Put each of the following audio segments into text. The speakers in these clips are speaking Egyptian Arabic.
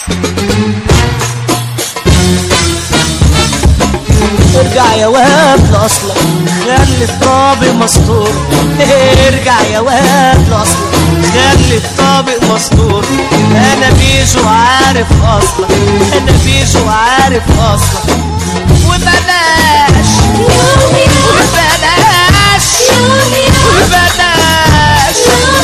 ارجع يا واد لاصلك خلي الطابق مستور ارجع يا واد لاصلك خلي الطابق مستور انا بيجو عارف اصلك انا بيجو عارف اصلك وبلاش وبلاش وبلاش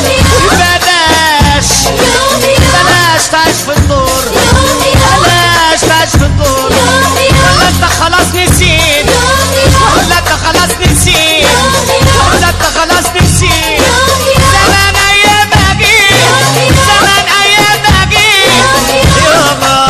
وبلاش بلاش تعيش في الدور بلاش تعيش في الدور ولا انت خلاص نسيت ولا انت خلاص نسيت ولا انت خلاص نسيت زمان ايام اجيب زمان ايام اجيب يابا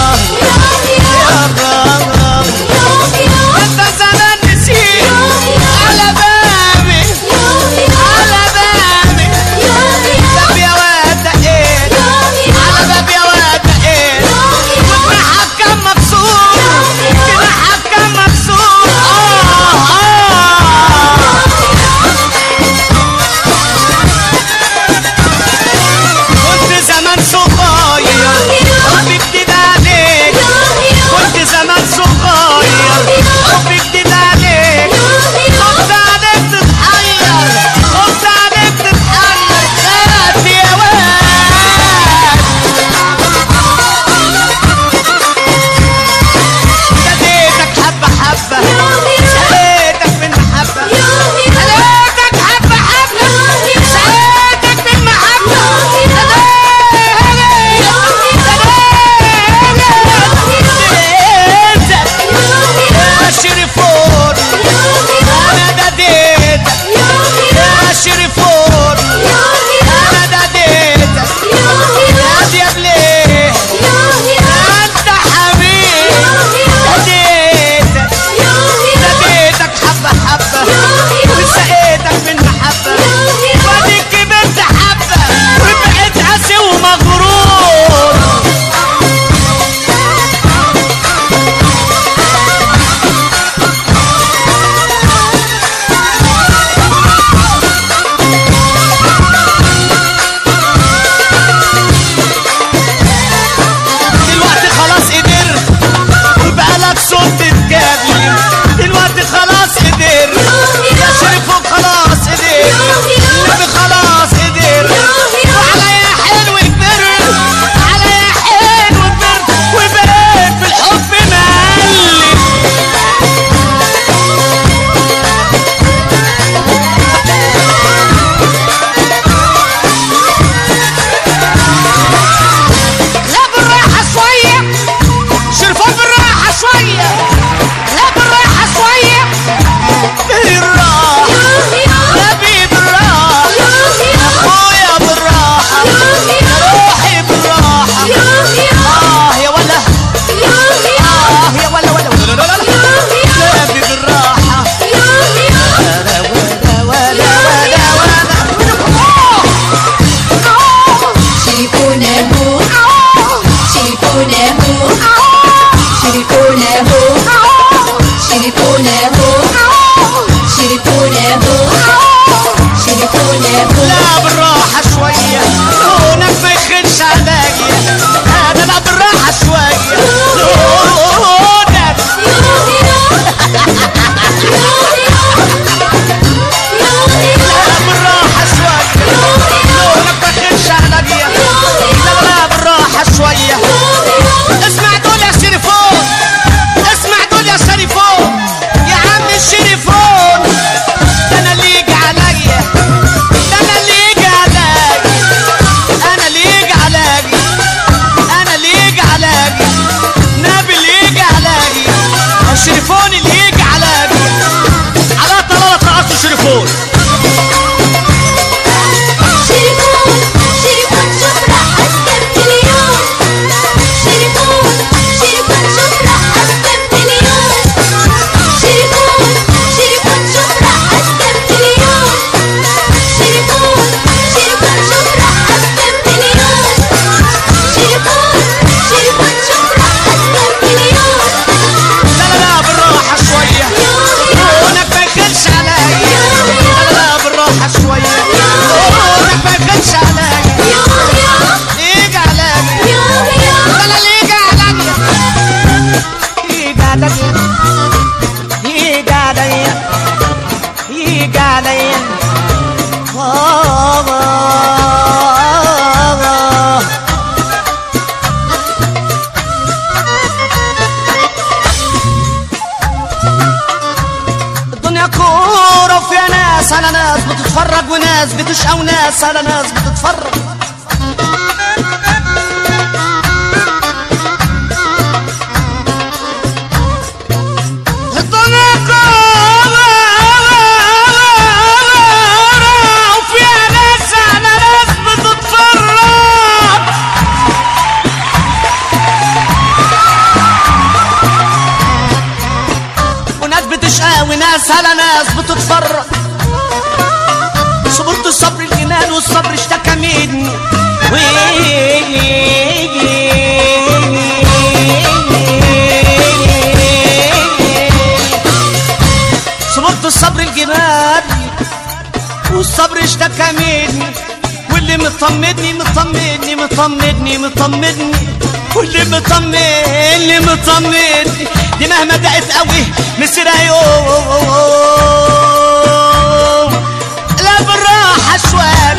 يابا انت زمان نسيت على بابي على بابي باب يا واد دقيت على باب يا واد دقيت جناحك كان مكسور جناحك كان مكسور آه آه كنت زمان صغير حب جديد عليك كنت زمان صغير حب جديد عليك خفت عليك تتحير خفت عليك تتحير خدت يا واد خديتك حبة حبة سقيتك من محبة خليتك حبة حبة سقيتك من محبة خليتك يا شريفون انا دديتك يا شريفون انا دديتك يا دياب ليه انت حبيب دديتك دديتك حبة حبة وسقيتك من محبة واديك كبرت حبة وبقيت قاسي ومغرور دلوقتي خلاص قدرت وبقالك صوت تتكلم دلوقتي خلاص قدرت يا شريفهم خلاص قدرت النبي خلاص قدرت وعليا حلو كبرت عليا حلو كبرت وبقيت في الحب مقلب لا بالراحة شوية شرفوا بالراحة شوية لا بالراحة شوية بالراحة نبي بالراحة أخويا بالراحة روحي بالراحة آه يا ولا آه يا ولا ولا ولا ولا ولا نبي بالراحة ولا ولا ولا ولا ولا شريكونه شريكونه شريكونه شريكونه شريكونه لا بالراحة شوية لونك ما يخنش عليا أنا لا بالراحة شوية لونك لا بالراحة شوية لونك ما يخنش عليا لا لا بالراحة شوية اسمع دول يا شريفون اسمع دول يا شريفون يا عم الشريفون ده انا اللي يجي عليا ده انا اللي يجي عليا انا اللي يجي عليا وناس بتشقى وناس على ناس بتتفرج الدنيا كبيرة وفيها ناس على ناس بتتفرج وناس بتشقى وناس على ناس بتتفرج صبرت الصبر الجنان والصبر اشتكى مني صبرت الصبر الجنان والصبر اشتكى مني واللي مطمني مطمني مطمني مطمني واللي مطمني مطمني دي مهما دقت قوي مسيرها يوم لا بالراحة شوية